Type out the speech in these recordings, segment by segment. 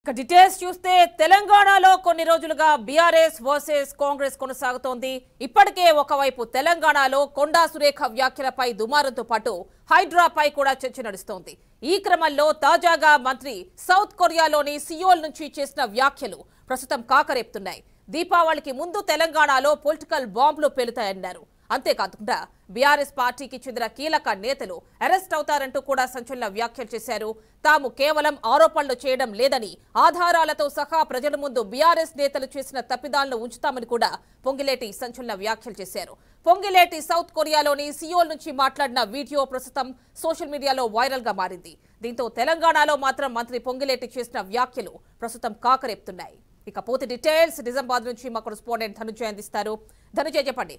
ఇక డీటెయిల్స్ చూస్తే తెలంగాణలో కొన్ని రోజులుగా బీఆర్ఎస్ వర్సెస్ కాంగ్రెస్ కొనసాగుతోంది ఇప్పటికే ఒకవైపు తెలంగాణలో కొండా సురేఖ వ్యాఖ్యలపై దుమారంతో పాటు హైడ్రాపై కూడా చర్చ నడుస్తోంది ఈ క్రమంలో తాజాగా మంత్రి సౌత్ కొరియాలోని సియోల్ నుంచి చేసిన వ్యాఖ్యలు ప్రస్తుతం కాకరేపుతున్నాయి దీపావళికి ముందు తెలంగాణలో పొలిటికల్ బాంబులు పేలుతాయన్నారు అంతేకాకుండా బీఆర్ఎస్ పార్టీకి చెందిన కీలక నేతలు అరెస్ట్ అవుతారంటూ కూడా సంచలన వ్యాఖ్యలు చేశారు తాము కేవలం ఆరోపణలు చేయడం లేదని ఆధారాలతో సహా ప్రజల ముందు బీఆర్ఎస్ నేతలు చేసిన తప్పిదాలను ఉంచుతామని కూడా పొంగిలేటి సంచలన వ్యాఖ్యలు చేశారు పొంగిలేటి సౌత్ కొరియాలోని సియోల్ నుంచి మాట్లాడిన వీడియో ప్రస్తుతం సోషల్ మీడియాలో వైరల్ గా మారింది దీంతో తెలంగాణలో మాత్రం మంత్రి పొంగిలేటి చేసిన వ్యాఖ్యలు ప్రస్తుతం కాకరేపుతున్నాయి ఇక పూర్తి డీటెయిల్స్ నిజామాబాద్ నుంచి మా కరెస్పాండెంట్ ధనుజయ్ అందిస్తారు ధనుజయ్ చెప్పండి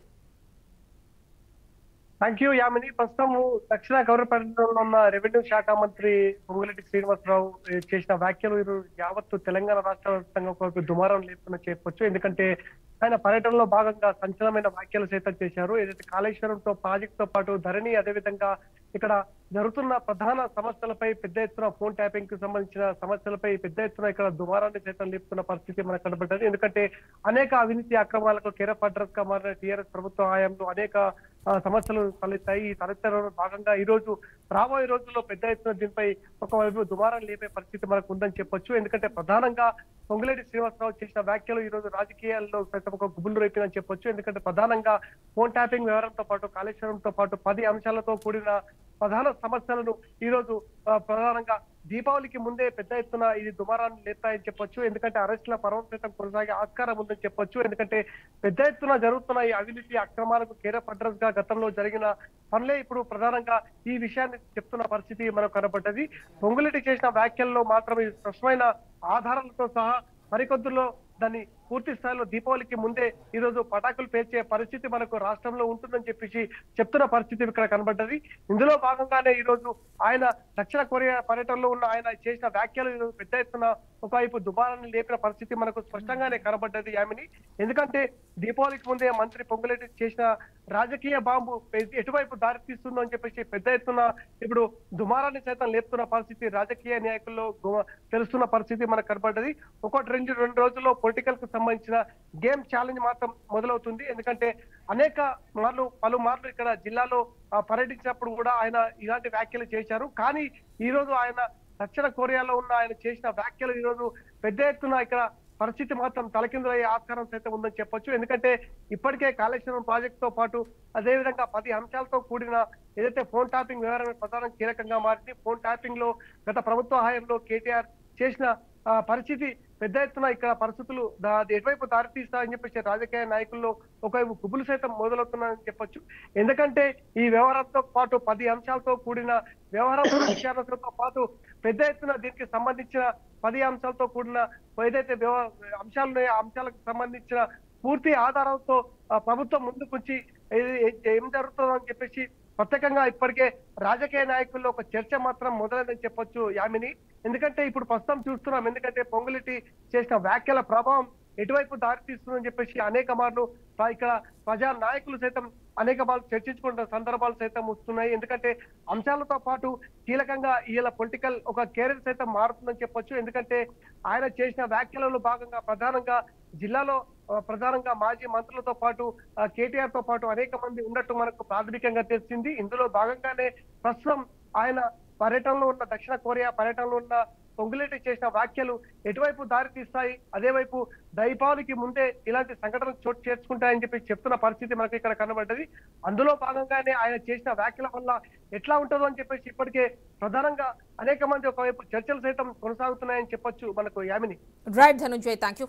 థ్యాంక్ యూ యామిని ప్రస్తుతం దక్షిణ గౌరవపేటలో ఉన్న రెవెన్యూ శాఖ మంత్రి పొంగులెట్టి శ్రీనివాసరావు ఏ, చేసిన వ్యాఖ్యలు ఈరోజు యావత్తు తెలంగాణ రాష్ట్ర వ్యాప్తంగా ఒక దుమారం లేపుతున్న చెప్పొచ్చు ఎందుకంటే ఆయన పర్యటనలో భాగంగా సంచలనమైన వ్యాఖ్యలు సైతం చేశారు ఏదైతే కాళేశ్వరంతో ప్రాజెక్ట్ తో పాటు ధరణి అదేవిధంగా ఇక్కడ జరుగుతున్న ప్రధాన సమస్యలపై పెద్ద ఎత్తున ఫోన్ ట్యాపింగ్ కు సంబంధించిన సమస్యలపై పెద్ద ఎత్తున ఇక్కడ దుమారాన్ని సైతం లేపుతున్న పరిస్థితి మనకు కనబడ్డది ఎందుకంటే అనేక అవినీతి అక్రమాలకు కేరఫ్ అడ్రస్ గా మారిన టీఆర్ఎస్ ప్రభుత్వ హయాంలో అనేక ఆ, సమస్యలు తలెత్తాయి ఈ తలెత్తడంలో భాగంగా ఈ రోజు రాబోయే రోజుల్లో పెద్ద ఎత్తున దీనిపై ఒకవైపు దుమారం లేపే పరిస్థితి మనకు ఉందని చెప్పొచ్చు ఎందుకంటే ప్రధానంగా పొంగులేటి శ్రీనివాసరావు చేసిన వ్యాఖ్యలు ఈ రోజు రాజకీయాల్లో సైతం ఒక గుబులు రేపినని చెప్పొచ్చు ఎందుకంటే ప్రధానంగా ఫోన్ ట్యాపింగ్ వ్యవహారంతో పాటు కాళేశ్వరంతో పాటు పది అంశాలతో కూడిన ప్రధాన సమస్యలను ఈ రోజు ఆ, ప్రధానంగా దీపావళికి ముందే పెద్ద ఎత్తున ఇది దుమారాన్ని లేస్తాయని చెప్పొచ్చు ఎందుకంటే అరెస్టుల పర్వం సైతం కొనసాగే ఆస్కారం ఉందని చెప్పొచ్చు ఎందుకంటే పెద్ద ఎత్తున జరుగుతున్న ఈ అవినీతి అక్రమాలకు కేరఫ్ అడ్రస్ గా గతంలో జరిగిన పనులే ఇప్పుడు ప్రధానంగా ఈ విషయాన్ని చెప్తున్న పరిస్థితి మనకు కనబడ్డది పొంగులెట్టి చేసిన వ్యాఖ్యల్లో మాత్రం ఈ స్పష్టమైన ఆధారాలతో సహా మరికొద్దులో దాన్ని పూర్తి స్థాయిలో దీపావళికి ముందే ఈ రోజు పటాకులు పేర్చే పరిస్థితి మనకు రాష్ట్రంలో ఉంటుందని చెప్పేసి చెప్తున్న పరిస్థితి ఇక్కడ కనబడ్డది ఇందులో భాగంగానే ఈ రోజు ఆయన దక్షిణ కొరియా పర్యటనలో ఉన్న ఆయన చేసిన వ్యాఖ్యలు ఈరోజు పెద్ద ఎత్తున ఒకవైపు దుబారాన్ని లేపిన పరిస్థితి మనకు స్పష్టంగానే కనబడ్డది యామిని ఎందుకంటే దీపావళికి ముందే మంత్రి పొంగులేటి చేసిన రాజకీయ బాంబు ఎ- ఎటువైపు దారి తీస్తుందో అని చెప్పేసి పెద్ద ఎత్తున ఇప్పుడు దుమారాన్ని సైతం లేపుతున్న పరిస్థితి రాజకీయ నాయకుల్లో గు- తెలుస్తున్న పరిస్థితి మనకు కనబడ్డది ఒకటి రెండు రెండు రోజుల్లో పొలిటికల్ కు సంబంధించిన గేమ్ ఛాలెంజ్ మాత్రం మొదలవుతుంది ఎందుకంటే అనేక మార్లు పలు మార్లు ఇక్కడ జిల్లాలో ఆ, పర్యటించినప్పుడు కూడా ఆయన ఇలాంటి వ్యాఖ్యలు చేశారు కానీ ఈ రోజు ఆయన దక్షిణ కొరియాలో ఉన్న ఆయన చేసిన వ్యాఖ్యలు ఈ రోజు పెద్ద ఎత్తున ఇక్కడ పరిస్థితి మాత్రం తలకిందులయ్యే ఆస్కారం సైతం ఉందని చెప్పొచ్చు ఎందుకంటే ఇప్పటికే కాళేశ్వరం ప్రాజెక్ట్ తో పాటు అదేవిధంగా పది అంశాలతో కూడిన ఏదైతే ఫోన్ ట్యాపింగ్ వ్యవహారం ప్రధానం కీలకంగా మారింది ఫోన్ ట్యాపింగ్ లో గత ప్రభుత్వ హయాంలో కేటీఆర్ చేసిన ఆ, పరిస్థితి పెద్ద ఎత్తున ఇక్కడ పరిస్థితులు దా- అది ఎటువైపు దారి తీస్తాయని చెప్పేసి రాజకీయ నాయకుల్లో ఒకవైపు గుబులు సైతం మొదలవుతున్నాయని చెప్పొచ్చు ఎందుకంటే ఈ వ్యవహారంతో పాటు పది అంశాలతో కూడిన వ్యవహారం విచారణతో పాటు పెద్ద ఎత్తున దీనికి సంబంధించిన పది అంశాలతో కూడిన ఏదైతే వ్యవ- అంశాలు ఉన్నాయో ఆ అంశాలకు సంబంధించిన పూర్తి ఆధారంతో ఆ, ప్రభుత్వం ముందుకొచ్చి ఏ- ఏ- ఏం జరుగుతుందో అని చెప్పేసి ప్రత్యేకంగా ఇప్పటికే రాజకీయ నాయకుల్లో ఒక చర్చ మాత్రం మొదలైందని చెప్పొచ్చు యామిని ఎందుకంటే ఇప్పుడు ప్రస్తుతం చూస్తున్నాం ఎందుకంటే పొంగులెట్టి చేసిన వ్యాఖ్యల ప్రభావం ఎటువైపు దారి తీస్తుందని చెప్పేసి అనేక మార్లు ప్ర- ఇక్కడ ప్రజా నాయకులు సైతం అనేక మార్లు చర్చించుకుంటున్న సందర్భాలు సైతం వస్తున్నాయి ఎందుకంటే అంశాలతో పాటు కీలకంగా ఇలా పొలిటికల్ ఒక కెరీర్ సైతం మారుతుందని చెప్పొచ్చు ఎందుకంటే ఆయన చేసిన వ్యాఖ్యలలో భాగంగా ప్రధానంగా జిల్లాలో ఆ, ప్రధానంగా మాజీ మంత్రులతో పాటు ఆ, కేటీఆర్ తో పాటు అనేక మంది ఉన్నట్టు మనకు ప్రాథమికంగా తెలిసింది ఇందులో భాగంగానే ప్రస్తుతం ఆయన పర్యటనలో ఉన్న దక్షిణ కొరియా పర్యటనలో ఉన్న పొంగులేటి చేసిన వ్యాఖ్యలు ఎటువైపు దారి తీస్తాయి అదే వైపు దైపావళికి ముందే ఇలాంటి సంఘటనలు చోటు చేర్చుకుంటాయని చెప్పి చెప్తున్న పరిస్థితి మనకి ఇక్కడ కనబడ్డది అందులో భాగంగానే ఆయన చేసిన వ్యాఖ్యల వల్ల ఎట్లా ఉంటుందో అని చెప్పేసి ఇప్పటికే ప్రధానంగా అనేక మంది ఒకవైపు చర్చలు సైతం కొనసాగుతున్నాయని చెప్పొచ్చు మనకు Yamini right Dhanunjay thank you